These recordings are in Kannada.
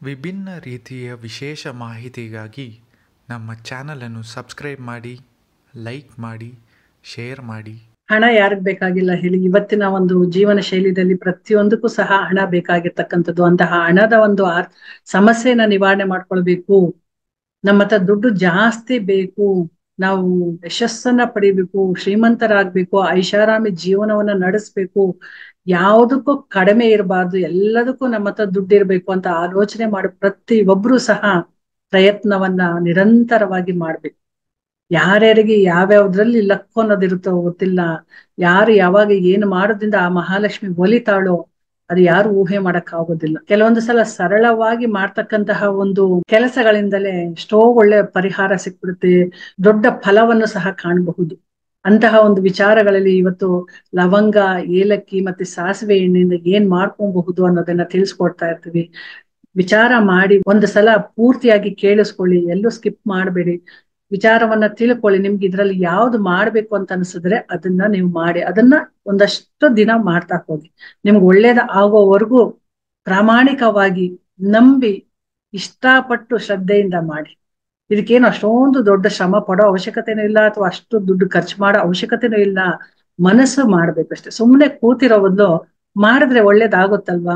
ವಿಭಿನ್ನ ರೀತಿಯ ವಿಶೇಷ ಮಾಹಿತಿಗಾಗಿ ನಮ್ಮ ಚಾನಲನ್ನು ಸಬ್ಸ್ಕ್ರೈಬ್ ಮಾಡಿ ಲೈಕ್ ಮಾಡಿ ಶೇರ್ ಮಾಡಿ ಹಣ ಯಾರಿಗ್ ಬೇಕಾಗಿಲ್ಲ ಹೇಳಿ ಇವತ್ತಿನ ಒಂದು ಜೀವನ ಶೈಲಿಯಲ್ಲಿ ಪ್ರತಿಯೊಂದಕ್ಕೂ ಸಹ ಹಣ ಬೇಕಾಗಿರ್ತಕ್ಕಂಥದ್ದು ಅಂತಹ ಹಣದ ಒಂದು ಆರ್ ಸಮಸ್ಯೆನ ನಿವಾರಣೆ ಮಾಡ್ಕೊಳ್ಬೇಕು ನಮ್ಮ ಹತ್ರ ದುಡ್ಡು ಜಾಸ್ತಿ ಬೇಕು ನಾವು ಯಶಸ್ಸನ್ನ ಪಡಿಬೇಕು ಶ್ರೀಮಂತರಾಗ್ಬೇಕು ಐಷಾರಾಮಿ ಜೀವನವನ್ನ ನಡೆಸ್ಬೇಕು ಯಾವುದಕ್ಕೂ ಕಡಿಮೆ ಇರಬಾರ್ದು ಎಲ್ಲದಕ್ಕೂ ನಮ್ಮ ಹತ್ರ ದುಡ್ಡು ಇರ್ಬೇಕು ಅಂತ ಆಲೋಚನೆ ಮಾಡೋ ಪ್ರತಿ ಒಬ್ರು ಸಹ ಪ್ರಯತ್ನವನ್ನ ನಿರಂತರವಾಗಿ ಮಾಡ್ಬೇಕು ಯಾರ್ಯಾರಿಗೆ ಯಾವ್ಯಾವ್ದ್ರಲ್ಲಿ ಲಕ್ಕು ಅನ್ನೋದಿರುತ್ತೋ ಗೊತ್ತಿಲ್ಲ ಯಾರು ಯಾವಾಗ ಏನು ಮಾಡೋದ್ರಿಂದ ಆ ಮಹಾಲಕ್ಷ್ಮಿ ಒಲಿತಾಳೋ ಅದು ಯಾರು ಊಹೆ ಮಾಡಕ್ ಆಗೋದಿಲ್ಲ ಕೆಲವೊಂದು ಸಲ ಸರಳವಾಗಿ ಮಾಡ್ತಕ್ಕಂತಹ ಒಂದು ಕೆಲಸಗಳಿಂದಲೇ ಎಷ್ಟೋ ಒಳ್ಳೆ ಪರಿಹಾರ ಸಿಕ್ಬಿಡುತ್ತೆ ದೊಡ್ಡ ಫಲವನ್ನು ಸಹ ಕಾಣಬಹುದು ಅಂತಹ ಒಂದು ವಿಚಾರಗಳಲ್ಲಿ ಇವತ್ತು ಲವಂಗ ಏಲಕ್ಕಿ ಮತ್ತೆ ಸಾಸಿವೆ ಎಣ್ಣೆಯಿಂದ ಏನ್ ಮಾಡ್ಕೊಬಹುದು ಅನ್ನೋದನ್ನ ತಿಳಿಸ್ಕೊಡ್ತಾ ಇರ್ತೀವಿ ವಿಚಾರ ಮಾಡಿ ಒಂದು ಸಲ ಪೂರ್ತಿಯಾಗಿ ಕೇಳಿಸ್ಕೊಳ್ಳಿ ಎಲ್ಲೂ ಸ್ಕಿಪ್ ಮಾಡಬೇಡಿ ವಿಚಾರವನ್ನ ತಿಳ್ಕೊಳ್ಳಿ ನಿಮ್ಗೆ ಇದ್ರಲ್ಲಿ ಯಾವ್ದು ಮಾಡ್ಬೇಕು ಅಂತ ಅನ್ಸಿದ್ರೆ ಅದನ್ನ ನೀವು ಮಾಡಿ ಅದನ್ನ ಒಂದಷ್ಟು ದಿನ ಮಾಡ್ತಾ ಹೋಗಿ ನಿಮ್ಗೆ ಒಳ್ಳೇದ ಆಗೋವರೆಗೂ ಪ್ರಾಮಾಣಿಕವಾಗಿ ನಂಬಿ ಇಷ್ಟಪಟ್ಟು ಶ್ರದ್ಧೆಯಿಂದ ಮಾಡಿ ಇದಕ್ಕೇನು ಅಷ್ಟೊಂದು ದೊಡ್ಡ ಶ್ರಮ ಪಡೋ ಅವಶ್ಯಕತೆನೂ ಇಲ್ಲ ಅಥವಾ ಅಷ್ಟು ದುಡ್ಡು ಖರ್ಚು ಮಾಡೋ ಅವಶ್ಯಕತೆನೂ ಇಲ್ಲ ಮನಸ್ಸು ಮಾಡ್ಬೇಕಷ್ಟೆ ಸುಮ್ಮನೆ ಕೂತಿರೋ ಬದಲು ಮಾಡಿದ್ರೆ ಒಳ್ಳೇದಾಗುತ್ತಲ್ವಾ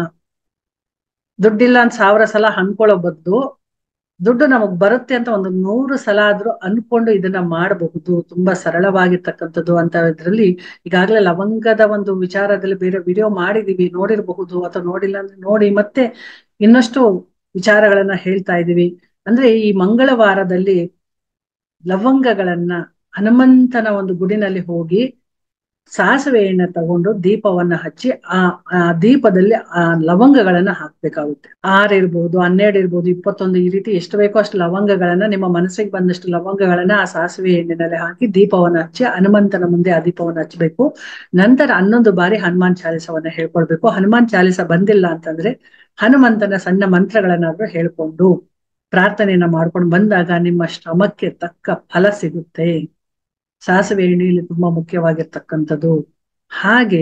ದುಡ್ಡಿಲ್ಲ ಅಂತ ಸಾವಿರ ಸಲ ಅನ್ಕೊಳ್ಳೋ ಬದಲು ದುಡ್ಡು ನಮಗ್ ಬರುತ್ತೆ ಅಂತ ಒಂದು ನೂರು ಸಲ ಆದ್ರೂ ಅನ್ಕೊಂಡು ಇದನ್ನ ಮಾಡಬಹುದು ತುಂಬಾ ಸರಳವಾಗಿರ್ತಕ್ಕಂಥದ್ದು ಅಂತ ಇದ್ರಲ್ಲಿ ಈಗಾಗಲೇ ಲವಂಗದ ಒಂದು ವಿಚಾರದಲ್ಲಿ ಬೇರೆ ವಿಡಿಯೋ ಮಾಡಿದೀವಿ ನೋಡಿರಬಹುದು ಅಥವಾ ನೋಡಿಲ್ಲ ಅಂದ್ರೆ ನೋಡಿ ಮತ್ತೆ ಇನ್ನಷ್ಟು ವಿಚಾರಗಳನ್ನ ಹೇಳ್ತಾ ಇದೀವಿ ಅಂದ್ರೆ ಈ ಮಂಗಳವಾರದಲ್ಲಿ ಲವಂಗಗಳನ್ನ ಹನುಮಂತನ ಒಂದು ಗುಡಿನಲ್ಲಿ ಹೋಗಿ ಸಾಸಿವೆ ಎಣ್ಣೆ ತಗೊಂಡು ದೀಪವನ್ನ ಹಚ್ಚಿ ಆ ಆ ದೀಪದಲ್ಲಿ ಆ ಲವಂಗಗಳನ್ನ ಹಾಕ್ಬೇಕಾಗುತ್ತೆ ಆರ್ ಇರ್ಬೋದು ಹನ್ನೆರಡು ಇರ್ಬೋದು ಇಪ್ಪತ್ತೊಂದು ಈ ರೀತಿ ಎಷ್ಟು ಬೇಕೋ ಅಷ್ಟು ಲವಂಗಗಳನ್ನ ನಿಮ್ಮ ಮನಸ್ಸಿಗೆ ಬಂದಷ್ಟು ಲವಂಗಗಳನ್ನ ಆ ಸಾಸಿವೆ ಎಣ್ಣೆನಲ್ಲಿ ಹಾಕಿ ದೀಪವನ್ನ ಹಚ್ಚಿ ಹನುಮಂತನ ಮುಂದೆ ಆ ದೀಪವನ್ನ ಹಚ್ಚಬೇಕು ನಂತರ ಹನ್ನೊಂದು ಬಾರಿ ಹನುಮಾನ್ ಚಾಲಿಸವನ್ನ ಹೇಳ್ಕೊಳ್ಬೇಕು ಹನುಮಾನ್ ಚಾಲಿಸ ಬಂದಿಲ್ಲ ಅಂತಂದ್ರೆ ಹನುಮಂತನ ಸಣ್ಣ ಮಂತ್ರಗಳನ್ನಾದ್ರೂ ಹೇಳ್ಕೊಂಡು ಪ್ರಾರ್ಥನೆಯನ್ನ ಮಾಡ್ಕೊಂಡು ಬಂದಾಗ ನಿಮ್ಮ ಶ್ರಮಕ್ಕೆ ತಕ್ಕ ಫಲ ಸಿಗುತ್ತೆ ಸಾಸಿವೆ ಎಣ್ಣೆಯಲ್ಲಿ ತುಂಬಾ ಮುಖ್ಯವಾಗಿರ್ತಕ್ಕಂಥದ್ದು ಹಾಗೆ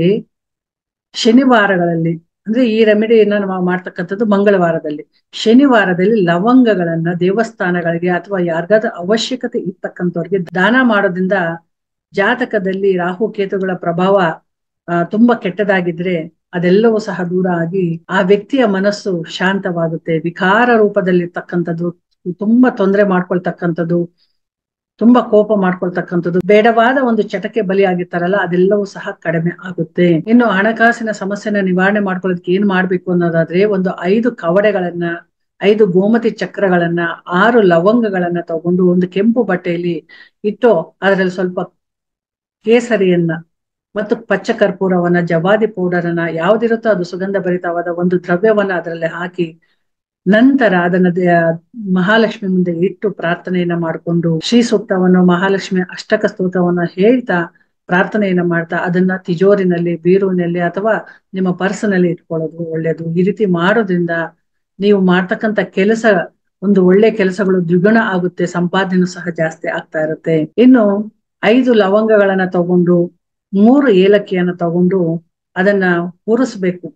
ಶನಿವಾರಗಳಲ್ಲಿ ಅಂದ್ರೆ ಈ ರೆಮಿಡಿಯನ್ನ ನಾವು ಮಾಡ್ತಕ್ಕಂಥದ್ದು ಮಂಗಳವಾರದಲ್ಲಿ ಶನಿವಾರದಲ್ಲಿ ಲವಂಗಗಳನ್ನ ದೇವಸ್ಥಾನಗಳಿಗೆ ಅಥವಾ ಯಾರಿಗಾದ್ರೂ ಅವಶ್ಯಕತೆ ಇರ್ತಕ್ಕಂಥವ್ರಿಗೆ ದಾನ ಮಾಡೋದ್ರಿಂದ ಜಾತಕದಲ್ಲಿ ರಾಹು ಕೇತುಗಳ ಪ್ರಭಾವ ತುಂಬಾ ಕೆಟ್ಟದಾಗಿದ್ರೆ ಅದೆಲ್ಲವೂ ಸಹ ದೂರ ಆಗಿ ಆ ವ್ಯಕ್ತಿಯ ಮನಸ್ಸು ಶಾಂತವಾಗುತ್ತೆ ವಿಕಾರ ರೂಪದಲ್ಲಿರ್ತಕ್ಕಂಥದ್ದು ತುಂಬಾ ತೊಂದರೆ ಮಾಡ್ಕೊಳ್ತಕ್ಕಂಥದ್ದು ತುಂಬಾ ಕೋಪ ಮಾಡ್ಕೊಳ್ತಕ್ಕಂಥದ್ದು ಬೇಡವಾದ ಒಂದು ಚಟಕ್ಕೆ ಬಲಿಯಾಗಿರ್ತಾರಲ್ಲ ಅದೆಲ್ಲವೂ ಸಹ ಕಡಿಮೆ ಆಗುತ್ತೆ ಇನ್ನು ಹಣಕಾಸಿನ ಸಮಸ್ಯೆನ ನಿವಾರಣೆ ಮಾಡ್ಕೊಳ್ಳೋದಕ್ಕೆ ಏನ್ ಮಾಡ್ಬೇಕು ಅನ್ನೋದಾದ್ರೆ ಒಂದು ಐದು ಕವಡೆಗಳನ್ನ ಐದು ಗೋಮತಿ ಚಕ್ರಗಳನ್ನ ಆರು ಲವಂಗಗಳನ್ನ ತಗೊಂಡು ಒಂದು ಕೆಂಪು ಬಟ್ಟೆಯಲ್ಲಿ ಇಟ್ಟು ಅದರಲ್ಲಿ ಸ್ವಲ್ಪ ಕೇಸರಿಯನ್ನ ಮತ್ತು ಪಚ್ಚ ಕರ್ಪೂರವನ್ನ ಜವಾದಿ ಪೌಡರ್ ಅನ್ನ ಯಾವ್ದಿರುತ್ತೋ ಅದು ಸುಗಂಧ ಭರಿತವಾದ ಒಂದು ದ್ರವ್ಯವನ್ನ ಅದರಲ್ಲಿ ಹಾಕಿ ನಂತರ ಅದನ್ನ ಮಹಾಲಕ್ಷ್ಮಿ ಮುಂದೆ ಇಟ್ಟು ಪ್ರಾರ್ಥನೆಯನ್ನ ಮಾಡಿಕೊಂಡು ಶ್ರೀ ಸೂಕ್ತವನ್ನು ಮಹಾಲಕ್ಷ್ಮಿ ಅಷ್ಟಕ ಸ್ತೋತ್ರವನ್ನ ಹೇಳ್ತಾ ಪ್ರಾರ್ಥನೆಯನ್ನ ಮಾಡ್ತಾ ಅದನ್ನ ತಿಜೋರಿನಲ್ಲಿ ಬೀರುವಿನಲ್ಲಿ ಅಥವಾ ನಿಮ್ಮ ಪರ್ಸನಲ್ಲಿ ಇಟ್ಕೊಳ್ಳೋದು ಒಳ್ಳೇದು ಈ ರೀತಿ ಮಾಡೋದ್ರಿಂದ ನೀವು ಮಾಡ್ತಕ್ಕಂಥ ಕೆಲಸ ಒಂದು ಒಳ್ಳೆ ಕೆಲಸಗಳು ದ್ವಿಗುಣ ಆಗುತ್ತೆ ಸಂಪಾದನೆ ಸಹ ಜಾಸ್ತಿ ಆಗ್ತಾ ಇರುತ್ತೆ ಇನ್ನು ಐದು ಲವಂಗಗಳನ್ನ ತಗೊಂಡು ಮೂರು ಏಲಕ್ಕಿಯನ್ನ ತಗೊಂಡು ಅದನ್ನ ಉರಿಸ್ಬೇಕು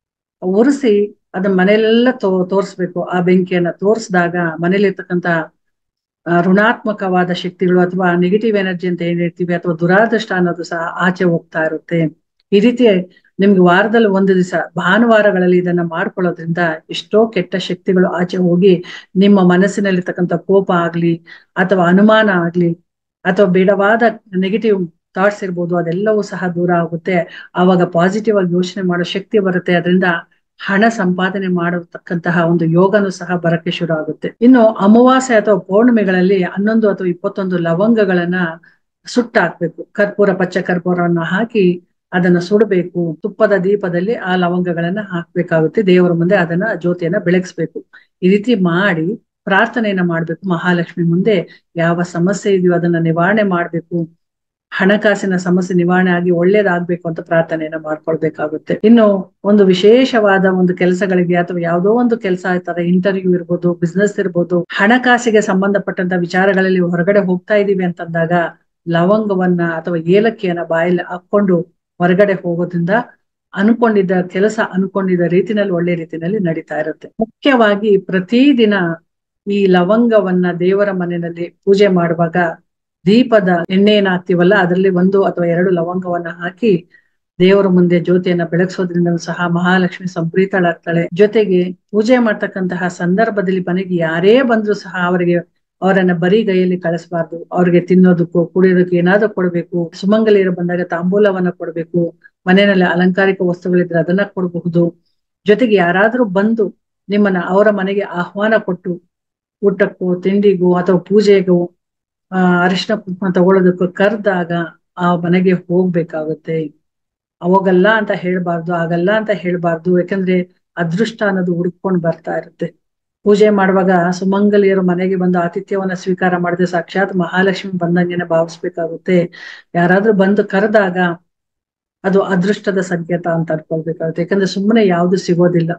ಉರಿಸಿ ಅದನ್ನ ಮನೆಯಲ್ಲೆಲ್ಲ ತೋ ತೋರಿಸ್ಬೇಕು ಆ ಬೆಂಕಿಯನ್ನ ತೋರಿಸಿದಾಗ ಮನೇಲಿರ್ತಕ್ಕಂಥ ಋಣಾತ್ಮಕವಾದ ಶಕ್ತಿಗಳು ಅಥವಾ ನೆಗೆಟಿವ್ ಎನರ್ಜಿ ಅಂತ ಏನ್ ಹೇಳ್ತೀವಿ ಅಥವಾ ದುರಾದೃಷ್ಟ ಅನ್ನೋದು ಸಹ ಆಚೆ ಹೋಗ್ತಾ ಇರುತ್ತೆ ಈ ರೀತಿ ನಿಮ್ಗೆ ವಾರದಲ್ಲಿ ಒಂದು ದಿವಸ ಭಾನುವಾರಗಳಲ್ಲಿ ಇದನ್ನ ಮಾಡ್ಕೊಳ್ಳೋದ್ರಿಂದ ಎಷ್ಟೋ ಕೆಟ್ಟ ಶಕ್ತಿಗಳು ಆಚೆ ಹೋಗಿ ನಿಮ್ಮ ಮನಸ್ಸಿನಲ್ಲಿರ್ತಕ್ಕಂಥ ಕೋಪ ಆಗ್ಲಿ ಅಥವಾ ಅನುಮಾನ ಆಗ್ಲಿ ಅಥವಾ ಬೇಡವಾದ ನೆಗೆಟಿವ್ ಥಾಟ್ಸ್ ಇರ್ಬೋದು ಅದೆಲ್ಲವೂ ಸಹ ದೂರ ಆಗುತ್ತೆ ಆವಾಗ ಪಾಸಿಟಿವ್ ಆಗಿ ಯೋಚನೆ ಮಾಡೋ ಶಕ್ತಿ ಬರುತ್ತೆ ಅದರಿಂದ ಹಣ ಸಂಪಾದನೆ ಮಾಡತಕ್ಕಂತಹ ಒಂದು ಯೋಗನೂ ಸಹ ಬರಕ್ಕೆ ಶುರು ಆಗುತ್ತೆ ಇನ್ನು ಅಮಾವಾಸ್ಯೆ ಅಥವಾ ಪೌರ್ಣಿಮೆಗಳಲ್ಲಿ ಹನ್ನೊಂದು ಅಥವಾ ಇಪ್ಪತ್ತೊಂದು ಲವಂಗಗಳನ್ನ ಸುಟ್ಟ ಹಾಕ್ಬೇಕು ಕರ್ಪೂರ ಪಚ್ಚ ಕರ್ಪೂರವನ್ನ ಹಾಕಿ ಅದನ್ನ ಸುಡಬೇಕು ತುಪ್ಪದ ದೀಪದಲ್ಲಿ ಆ ಲವಂಗಗಳನ್ನ ಹಾಕ್ಬೇಕಾಗುತ್ತೆ ದೇವರ ಮುಂದೆ ಅದನ್ನ ಜ್ಯೋತಿಯನ್ನ ಬೆಳಗಿಸ್ಬೇಕು ಈ ರೀತಿ ಮಾಡಿ ಪ್ರಾರ್ಥನೆಯನ್ನ ಮಾಡ್ಬೇಕು ಮಹಾಲಕ್ಷ್ಮಿ ಮುಂದೆ ಯಾವ ಸಮಸ್ಯೆ ಇದೆಯೋ ಅದನ್ನ ನಿವಾರಣೆ ಮಾಡ್ಬೇಕು ಹಣಕಾಸಿನ ಸಮಸ್ಯೆ ನಿವಾರಣೆ ಆಗಿ ಒಳ್ಳೇದಾಗ್ಬೇಕು ಅಂತ ಪ್ರಾರ್ಥನೆಯನ್ನ ಮಾಡ್ಕೊಳ್ಬೇಕಾಗುತ್ತೆ ಇನ್ನು ಒಂದು ವಿಶೇಷವಾದ ಒಂದು ಕೆಲಸಗಳಿಗೆ ಅಥವಾ ಯಾವುದೋ ಒಂದು ಕೆಲಸ ತರ ಇಂಟರ್ವ್ಯೂ ಇರ್ಬೋದು ಬಿಸ್ನೆಸ್ ಇರ್ಬೋದು ಹಣಕಾಸಿಗೆ ಸಂಬಂಧಪಟ್ಟಂತ ವಿಚಾರಗಳಲ್ಲಿ ಹೊರಗಡೆ ಹೋಗ್ತಾ ಇದೀವಿ ಅಂತಂದಾಗ ಲವಂಗವನ್ನ ಅಥವಾ ಏಲಕ್ಕಿಯನ್ನ ಬಾಯಲ್ಲಿ ಹಾಕೊಂಡು ಹೊರಗಡೆ ಹೋಗೋದ್ರಿಂದ ಅನ್ಕೊಂಡಿದ್ದ ಕೆಲಸ ಅನ್ಕೊಂಡಿದ್ದ ರೀತಿನಲ್ಲಿ ಒಳ್ಳೆ ರೀತಿನಲ್ಲಿ ನಡೀತಾ ಇರುತ್ತೆ ಮುಖ್ಯವಾಗಿ ಪ್ರತಿದಿನ ಈ ಲವಂಗವನ್ನ ದೇವರ ಮನೆಯಲ್ಲಿ ಪೂಜೆ ಮಾಡುವಾಗ ದೀಪದ ಎಣ್ಣೆಯನ್ನ ಹಾಕ್ತಿವಲ್ಲ ಅದರಲ್ಲಿ ಒಂದು ಅಥವಾ ಎರಡು ಲವಂಗವನ್ನ ಹಾಕಿ ದೇವರ ಮುಂದೆ ಜ್ಯೋತಿಯನ್ನ ಬೆಳಗ್ಸೋದ್ರಿಂದ ಸಹ ಮಹಾಲಕ್ಷ್ಮಿ ಸಂಪ್ರೀತಳಾಗ್ತಾಳೆ ಜೊತೆಗೆ ಪೂಜೆ ಮಾಡ್ತಕ್ಕಂತಹ ಸಂದರ್ಭದಲ್ಲಿ ಮನೆಗೆ ಯಾರೇ ಬಂದ್ರು ಸಹ ಅವರಿಗೆ ಅವರನ್ನ ಬರೀ ಕೈಯಲ್ಲಿ ಕಳಿಸಬಾರ್ದು ಅವ್ರಿಗೆ ತಿನ್ನೋದಕ್ಕೂ ಕುಡಿಯೋದಕ್ಕೂ ಏನಾದ್ರೂ ಕೊಡ್ಬೇಕು ಸುಮಂಗಲಿಯರು ಬಂದಾಗ ತಾಂಬೂಲವನ್ನ ಕೊಡ್ಬೇಕು ಮನೆಯಲ್ಲಿ ಅಲಂಕಾರಿಕ ವಸ್ತುಗಳಿದ್ರೆ ಅದನ್ನ ಕೊಡಬಹುದು ಜೊತೆಗೆ ಯಾರಾದ್ರೂ ಬಂದು ನಿಮ್ಮನ್ನ ಅವರ ಮನೆಗೆ ಆಹ್ವಾನ ಕೊಟ್ಟು ಊಟಕ್ಕೂ ತಿಂಡಿಗೂ ಅಥವಾ ಪೂಜೆಗೂ ಆ ಅರಿಶಿನ ಕುಂಕುಮ ತಗೊಳ್ಳೋದಕ್ಕೂ ಕರೆದಾಗ ಆ ಮನೆಗೆ ಹೋಗ್ಬೇಕಾಗುತ್ತೆ ಅವಾಗಲ್ಲ ಅಂತ ಹೇಳ್ಬಾರ್ದು ಆಗಲ್ಲ ಅಂತ ಹೇಳ್ಬಾರ್ದು ಯಾಕಂದ್ರೆ ಅದೃಷ್ಟ ಅನ್ನೋದು ಹುಡ್ಕೊಂಡ್ ಬರ್ತಾ ಇರುತ್ತೆ ಪೂಜೆ ಮಾಡುವಾಗ ಸುಮಂಗಲಿಯರು ಮನೆಗೆ ಬಂದು ಆತಿಥ್ಯವನ್ನ ಸ್ವೀಕಾರ ಮಾಡಿದ್ರೆ ಸಾಕ್ಷಾತ್ ಮಹಾಲಕ್ಷ್ಮಿ ಬಂದಂಗೆನೆ ಭಾವಿಸ್ಬೇಕಾಗುತ್ತೆ ಯಾರಾದ್ರೂ ಬಂದು ಕರೆದಾಗ ಅದು ಅದೃಷ್ಟದ ಸಂಕೇತ ಅಂತ ಅನ್ಕೊಳ್ಬೇಕಾಗುತ್ತೆ ಯಾಕಂದ್ರೆ ಸುಮ್ಮನೆ ಯಾವ್ದು ಸಿಗೋದಿಲ್ಲ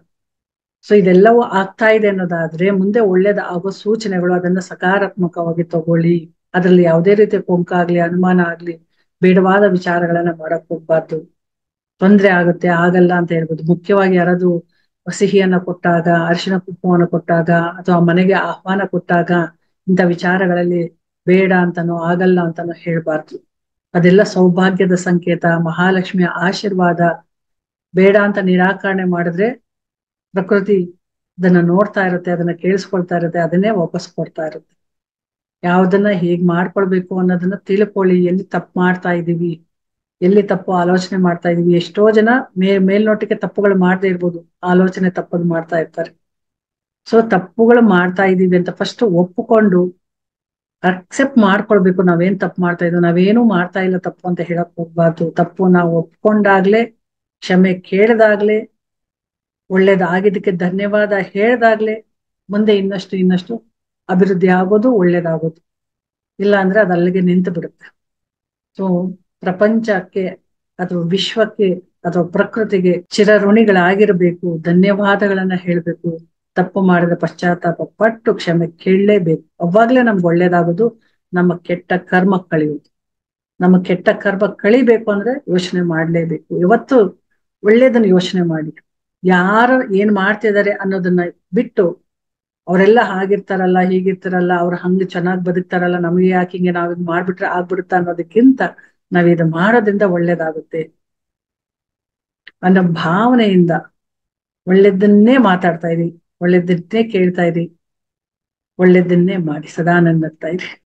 ಸೊ ಇದೆಲ್ಲವೂ ಆಗ್ತಾ ಇದೆ ಅನ್ನೋದಾದ್ರೆ ಮುಂದೆ ಒಳ್ಳೇದ ಆಗೋ ಸೂಚನೆಗಳು ಅದನ್ನ ಸಕಾರಾತ್ಮಕವಾಗಿ ತಗೊಳ್ಳಿ ಅದ್ರಲ್ಲಿ ಯಾವುದೇ ರೀತಿಯ ಕೊಂಕಾಗ್ಲಿ ಅನುಮಾನ ಆಗ್ಲಿ ಬೇಡವಾದ ವಿಚಾರಗಳನ್ನ ಮಾಡಕ್ ಹೋಗ್ಬಾರ್ದು ತೊಂದ್ರೆ ಆಗುತ್ತೆ ಆಗಲ್ಲ ಅಂತ ಹೇಳ್ಬೋದು ಮುಖ್ಯವಾಗಿ ಯಾರಾದ್ರೂ ಸಿಹಿಯನ್ನ ಕೊಟ್ಟಾಗ ಅರಿಶಿನ ಕುಂಕುಮವನ್ನು ಕೊಟ್ಟಾಗ ಅಥವಾ ಮನೆಗೆ ಆಹ್ವಾನ ಕೊಟ್ಟಾಗ ಇಂಥ ವಿಚಾರಗಳಲ್ಲಿ ಬೇಡ ಅಂತಾನೋ ಆಗಲ್ಲ ಅಂತಾನೋ ಹೇಳ್ಬಾರ್ದು ಅದೆಲ್ಲ ಸೌಭಾಗ್ಯದ ಸಂಕೇತ ಮಹಾಲಕ್ಷ್ಮಿಯ ಆಶೀರ್ವಾದ ಬೇಡ ಅಂತ ನಿರಾಕರಣೆ ಮಾಡಿದ್ರೆ ಪ್ರಕೃತಿ ಅದನ್ನ ನೋಡ್ತಾ ಇರುತ್ತೆ ಅದನ್ನ ಕೇಳಿಸ್ಕೊಳ್ತಾ ಇರುತ್ತೆ ಅದನ್ನೇ ವಾಪಸ್ ಕೊಡ್ತಾ ಇರುತ್ತೆ ಯಾವ್ದನ್ನ ಹೇಗ್ ಮಾಡ್ಕೊಳ್ಬೇಕು ಅನ್ನೋದನ್ನ ತಿಳ್ಕೊಳ್ಳಿ ಎಲ್ಲಿ ತಪ್ಪು ಮಾಡ್ತಾ ಇದೀವಿ ಎಲ್ಲಿ ತಪ್ಪು ಆಲೋಚನೆ ಮಾಡ್ತಾ ಇದೀವಿ ಎಷ್ಟೋ ಜನ ಮೇ ಮೇಲ್ನೋಟಕ್ಕೆ ತಪ್ಪುಗಳು ಮಾಡದೇ ಇರ್ಬೋದು ಆಲೋಚನೆ ತಪ್ಪದು ಮಾಡ್ತಾ ಇರ್ತಾರೆ ಸೊ ತಪ್ಪುಗಳು ಮಾಡ್ತಾ ಇದೀವಿ ಅಂತ ಫಸ್ಟ್ ಒಪ್ಪಿಕೊಂಡು ಅಕ್ಸೆಪ್ಟ್ ಮಾಡ್ಕೊಳ್ಬೇಕು ನಾವೇನ್ ತಪ್ಪು ಮಾಡ್ತಾ ಇದ್ವಿ ನಾವೇನು ಮಾಡ್ತಾ ಇಲ್ಲ ತಪ್ಪು ಅಂತ ಹೇಳಕ್ ಹೋಗ್ಬಾರ್ದು ತಪ್ಪು ನಾವು ಒಪ್ಕೊಂಡಾಗ್ಲೇ ಕ್ಷಮೆ ಕೇಳಿದಾಗ್ಲೇ ಒಳ್ಳೇದಾಗಿದ್ದಕ್ಕೆ ಧನ್ಯವಾದ ಹೇಳ್ದಾಗ್ಲೇ ಮುಂದೆ ಇನ್ನಷ್ಟು ಇನ್ನಷ್ಟು ಅಭಿವೃದ್ಧಿ ಆಗೋದು ಒಳ್ಳೇದಾಗೋದು ಇಲ್ಲ ಅಂದ್ರೆ ಅದು ಅಲ್ಲಿಗೆ ನಿಂತು ಬಿಡುತ್ತೆ ಸೊ ಪ್ರಪಂಚಕ್ಕೆ ಅಥವಾ ವಿಶ್ವಕ್ಕೆ ಅಥವಾ ಪ್ರಕೃತಿಗೆ ಚಿರಋಣಿಗಳಾಗಿರ್ಬೇಕು ಧನ್ಯವಾದಗಳನ್ನ ಹೇಳ್ಬೇಕು ತಪ್ಪು ಮಾಡಿದ ಪಶ್ಚಾತ್ತಾಪ ಪಟ್ಟು ಕ್ಷಮೆ ಕೇಳಲೇಬೇಕು ಅವಾಗ್ಲೇ ನಮ್ಗೆ ಒಳ್ಳೇದಾಗೋದು ನಮ್ಮ ಕೆಟ್ಟ ಕರ್ಮ ಕಳಿಯೋದು ನಮ್ಮ ಕೆಟ್ಟ ಕರ್ಮ ಕಳಿಬೇಕು ಅಂದ್ರೆ ಯೋಚನೆ ಮಾಡ್ಲೇಬೇಕು ಇವತ್ತು ಒಳ್ಳೇದನ್ನ ಯೋಚನೆ ಮಾಡಿ ಯಾರು ಏನ್ ಮಾಡ್ತಿದ್ದಾರೆ ಅನ್ನೋದನ್ನ ಬಿಟ್ಟು ಅವರೆಲ್ಲ ಹಾಗಿರ್ತಾರಲ್ಲ ಹೀಗಿರ್ತಾರಲ್ಲ ಅವ್ರು ಹಂಗ ಚೆನ್ನಾಗ್ ಬದುಕ್ತಾರಲ್ಲ ನಮಗೆ ಯಾಕೆ ಹಿಂಗೆ ನಾವ್ ಹಿಂಗ್ ಮಾಡ್ಬಿಟ್ರೆ ಆಗ್ಬಿಡುತ್ತಾ ಅನ್ನೋದಕ್ಕಿಂತ ನಾವ್ ಇದು ಮಾಡೋದ್ರಿಂದ ಒಳ್ಳೇದಾಗುತ್ತೆ ಅನ್ನೋ ಭಾವನೆಯಿಂದ ಒಳ್ಳೇದನ್ನೇ ಮಾತಾಡ್ತಾ ಇರಿ ಒಳ್ಳೇದನ್ನೇ ಕೇಳ್ತಾ ಇರಿ ಒಳ್ಳೇದನ್ನೇ ಮಾಡಿ ಸದಾ ನಗ್ತಾ ಇರಿ